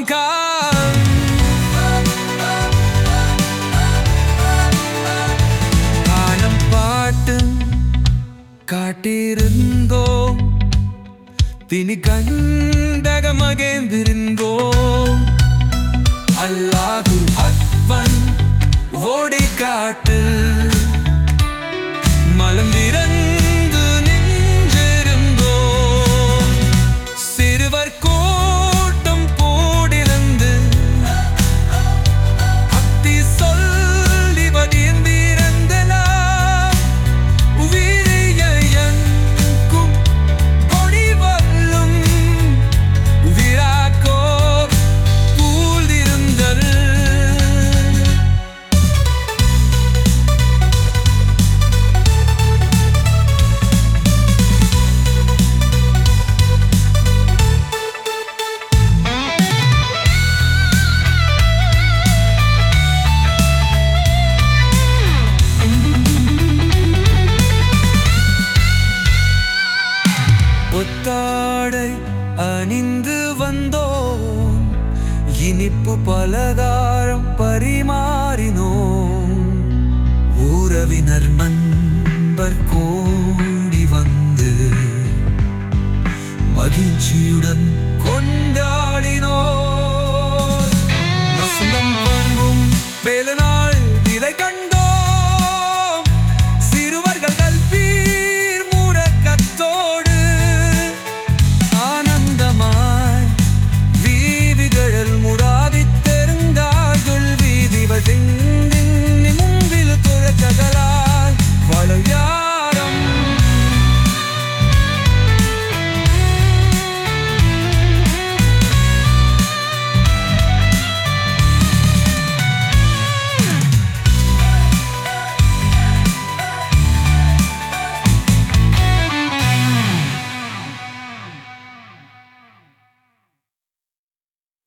Hong Kong காலம் பாட்டு காட்டியிருந்தோம் தினி கண்டக மகேந்திருந்தோம் அல்லாஹு அக்பன் ஓடி காட்டு மலம் திறந்து நின்றிருந்தோம் சிறுவர் கூட்டம் கூடிருந்து அத்தி சொல்லி வதிர்ந்திருந்தலாம் உயிரியங்கும் பொடிவல்லும் விராக்கோ பூழ்ந்திருந்தல் புத்தாடை அணிந்து வந்தோம் இனிப்பு பலகாரம் பரிமாறினோம் உறவினர் நண்பர் கோடி வந்து மகிழ்ச்சியுடன் கொண்டாடினோம்